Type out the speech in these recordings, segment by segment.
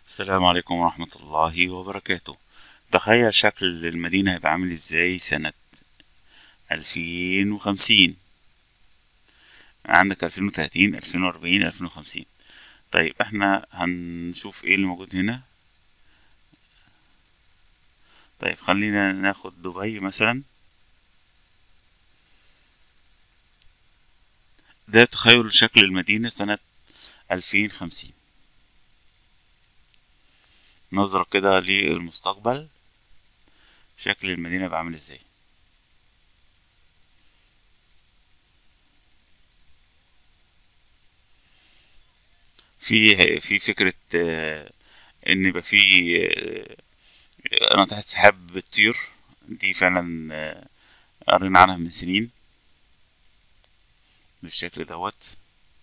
السلام عليكم ورحمة الله وبركاته تخيل شكل المدينة هيبقى عامل ازاي سنة ألفين وخمسين عندك ألفين وتلاتين ألفين وأربعين ألفين وخمسين طيب احنا هنشوف ايه اللي موجود هنا طيب خلينا ناخد دبي مثلا ده تخيل شكل المدينة سنة ألفين خمسين نظرة كده للمستقبل شكل المدينة بقى عامل ازاي في في فكرة آه، ان يبقى في آه، ناطحة سحاب بتطير دي فعلا آه، قرينا عنها من سنين بالشكل دوت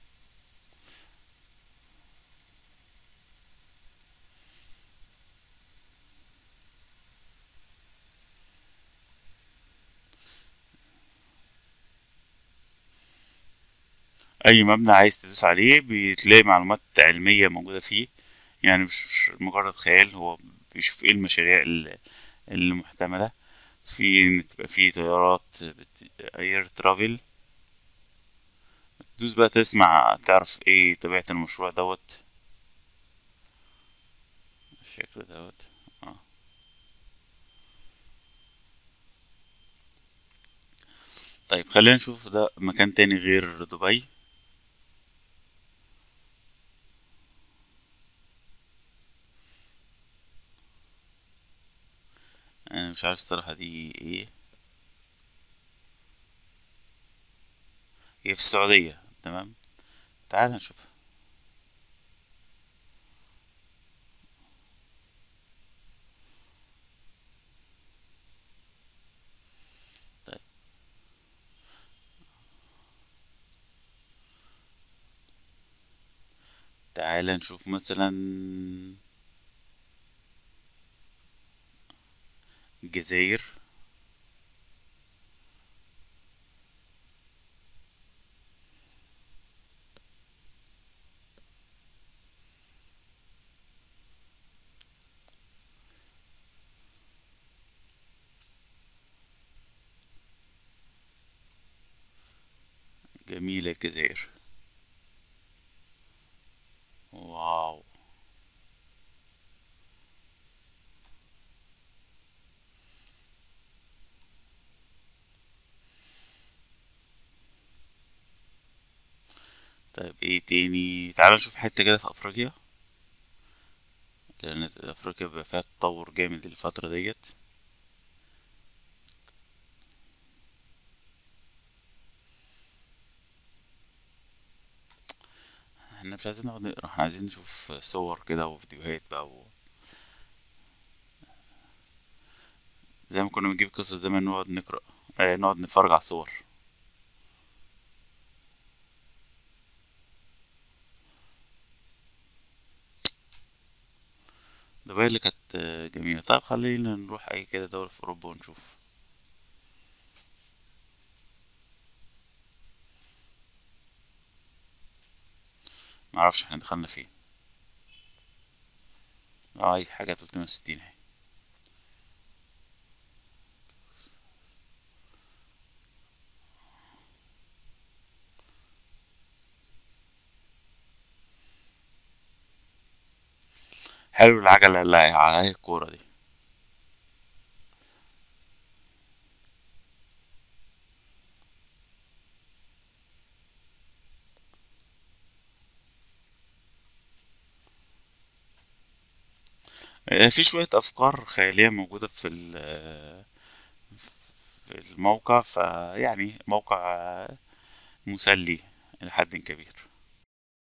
اي مبنى عايز تدوس عليه بتلاقي معلومات علمية موجودة فيه يعني مش مش مجرد خيال هو بيشوف ايه المشاريع ال- المحتملة في إن تبقى في طيارات اير ترافل تدوس بقى تسمع تعرف ايه طبيعة المشروع دوت الشكل دوت اه طيب خلينا نشوف ده مكان تاني غير دبي انا مش عارف الصراحة دي ايه هي في السعودية تمام تعال نشوفها طيب تعال نشوف مثلا الجزائر جميلة الجزائر واو طيب ايه تاني تعال نشوف حتة كده في افريقيا لان افريقيا بيبقى فيها تطور جامد الفترة ديت احنا مش عايزين نقعد نقرا احنا عايزين نشوف صور كده وفيديوهات بقى و... زي ما كنا بنجيب قصص زمان نقعد نقرا اه نقعد نتفرج على الصور دبي اللي كانت آه، جميلة طيب خلينا نروح اي كده دولة في اوروبا ونشوف معرفش احنا دخلنا فين اه اي حاجة 360 اهي حلو العجلة اللي عليها الكورة دي آه، في شوية أفكار خيالية موجودة في ال- في الموقع فيعني موقع آه، مسلي إلى حد كبير